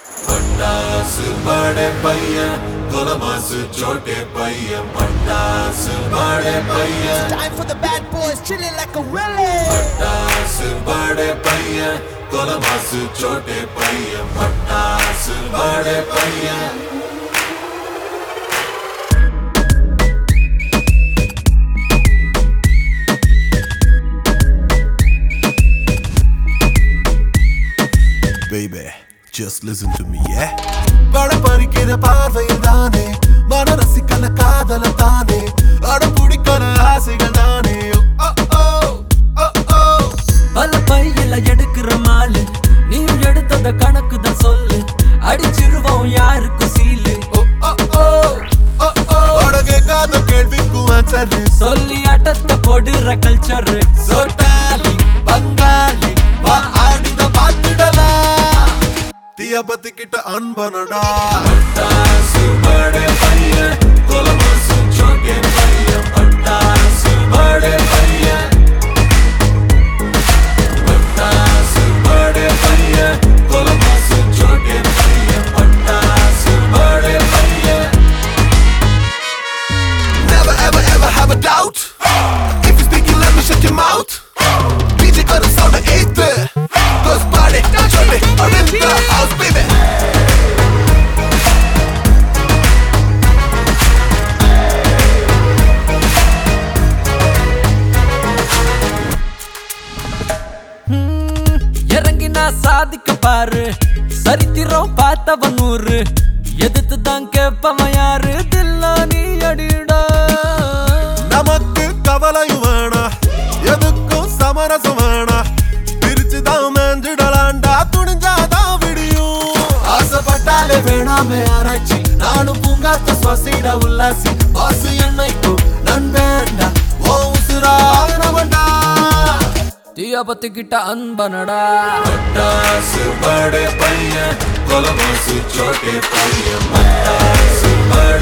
பட்டாசு படே பையன் கொலமாசு சோட்டே பையன் பட்டாசு படே பையன் Time for the bad boys chilling like a willy. பட்டாசு படே பையன் கொலமாசு சோட்டே பையன் பட்டாசு படே பையன் Baby, just listen to me, yeah? பட பறிக்கிற பார்வையில் தானே மன ரசிக்கல காதல தானே அட பிடிக்கிற ஆசைகள் தானே ஓ, ஓ, ஓ, ஓ. பல பையில எடுக்கிற மாலு நீ எடுத்தத கணக்கு தான் சொல்லு அடிச்சிருவோம் யாருக்கு சீலு ஓ, ஓ, ஓ, ஓ, ஓ. அட கேட்காத கேள்விக்கும் answer. சொல்லி அட்டத்தை போடுற கல்ச்சர் சோட்டாலி பங்காளி வா ஆடித பார்த்துடலாம் தீய பத்திக்கிட்ட அன்பனடா பட்டாசு படே பையன் கொலமாசு சோட்டே பையன் பட்டாசு படே பையன் பட்டாசு படே பையன் கொலமாசு சோட்டே பையன் பட்டாசு படே பையன் Never ever ever have a doubt If you speaking let me shut your mouth DJ got us on the ether Cause party, jolly, are in the house baby இறங்கி நான் சாதிக்க பாரு சரித்திரம் பார்த்தவன் நூறு எதிர்த்து தான் கேப்பவன் யாரு தில்லா நீ அடிடா நமக்கு கவலையும் வேணா எதுக்கும் சமரசம் வேணா பிரிச்சு தான் மேஞ்சிடலாண்டா துணிஞ்சாதான் விடியும் ஆசைப்பட்டாலே வேணாமே ஆராய்ச்சி நானும் பூங்காத்த சுவாசிட உல்லாசி வாசு என்னைக்கும் நண்பேண்டா ஓ உசுராகணவன்டா தீய பத்திக்கிட்ட அன்பனடா பட்டாசு படே பையன் கொலமாசு சோட்டே பையன் பட்டாசு படே